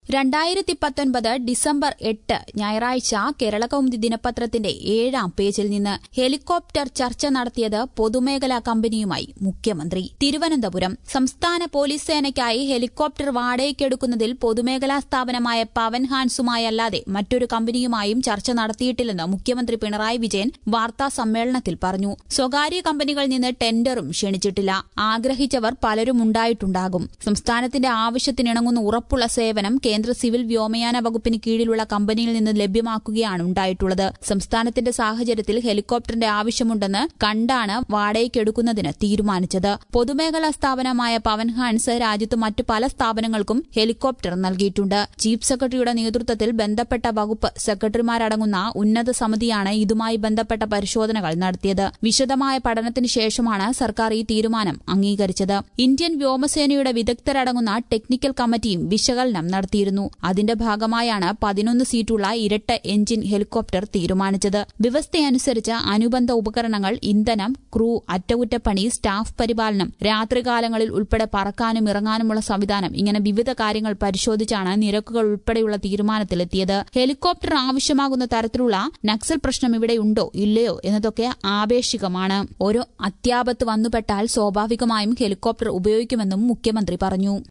രണ്ടായിരത്തി പത്തൊൻപത് ഡിസംബർ എട്ട് ഞായറാഴ്ച കേരളകൗമുദി ദിനപത്രത്തിന്റെ ഏഴാം പേജിൽ നിന്ന് ഹെലികോപ്റ്റർ ചർച്ച നടത്തിയത് പൊതുമേഖലാ കമ്പനിയുമായി മുഖ്യമന്ത്രി തിരുവനന്തപുരം സംസ്ഥാന പോലീസ് സേനയ്ക്കായി ഹെലികോപ്റ്റർ വാടകയ്ക്കെടുക്കുന്നതിൽ പൊതുമേഖലാ സ്ഥാപനമായ പവൻ ഹാൻസുമായല്ലാതെ മറ്റൊരു കമ്പനിയുമായും ചർച്ച നടത്തിയിട്ടില്ലെന്ന് മുഖ്യമന്ത്രി പിണറായി വിജയൻ വാർത്താ സമ്മേളനത്തിൽ പറഞ്ഞു സ്വകാര്യ കമ്പനികളിൽ നിന്ന് ടെൻഡറും ക്ഷണിച്ചിട്ടില്ല ആഗ്രഹിച്ചവർ പലരും ഉണ്ടായിട്ടുണ്ടാകും സംസ്ഥാനത്തിന്റെ ആവശ്യത്തിനിണങ്ങുന്ന ഉറപ്പുള്ള സേവനം കേന്ദ്ര സിവിൽ വ്യോമയാന വകുപ്പിന് കീഴിലുള്ള കമ്പനിയിൽ നിന്ന് ലഭ്യമാക്കുകയാണ് ഉണ്ടായിട്ടുള്ളത് സംസ്ഥാനത്തിന്റെ സാഹചര്യത്തിൽ ഹെലികോപ്റ്ററിന്റെ ആവശ്യമുണ്ടെന്ന് കണ്ടാണ് വാടകയ്ക്കെടുക്കുന്നതിന് തീരുമാനിച്ചത് പൊതുമേഖലാ സ്ഥാപനമായ പവൻ ഹാൻസ് രാജ്യത്ത് മറ്റു പല സ്ഥാപനങ്ങൾക്കും ഹെലികോപ്റ്റർ നൽകിയിട്ടുണ്ട് ചീഫ് സെക്രട്ടറിയുടെ നേതൃത്വത്തിൽ ബന്ധപ്പെട്ട വകുപ്പ് സെക്രട്ടറിമാരടങ്ങുന്ന ഉന്നത സമിതിയാണ് ഇതുമായി ബന്ധപ്പെട്ട പരിശോധനകൾ നടത്തിയത് വിശദമായ പഠനത്തിന് ശേഷമാണ് സർക്കാർ ഈ തീരുമാനം അംഗീകരിച്ചത് ഇന്ത്യൻ വ്യോമസേനയുടെ വിദഗ്ധരടങ്ങുന്ന ടെക്നിക്കൽ കമ്മിറ്റിയും വിശകലനം നടത്തിയിരുന്നു അതിന്റെ ഭാഗമായാണ് പതിനൊന്ന് സീറ്റുള്ള ഇരട്ട എഞ്ചിൻ ഹെലികോപ്റ്റർ തീരുമാനിച്ചത് വ്യവസ്ഥയനുസരിച്ച് അനുബന്ധ ഉപകരണങ്ങൾ ഇന്ധനം ക്രൂ അറ്റകുറ്റപ്പണി സ്റ്റാഫ് പരിപാലനം രാത്രികാലങ്ങളിൽ ഉൾപ്പെടെ പറക്കാനും ഇറങ്ങാനുമുള്ള സംവിധാനം ഇങ്ങനെ വിവിധ കാര്യങ്ങൾ പരിശോധിച്ചാണ് നിരക്കുകൾ ഉൾപ്പെടെയുള്ള തീരുമാനത്തിലെത്തിയത് ഹെലികോപ്റ്റർ ആവശ്യമാകുന്ന തരത്തിലുള്ള നക്സൽ പ്രശ്നം ഇവിടെയുണ്ടോ ഇല്ലയോ എന്നതൊക്കെ ആപേക്ഷികമാണ് ഓരോ അത്യാപത്ത് വന്നുപെട്ടാൽ സ്വാഭാവികമായും ഹെലികോപ്റ്റർ ഉപയോഗിക്കുമെന്നും മുഖ്യമന്ത്രി പറഞ്ഞു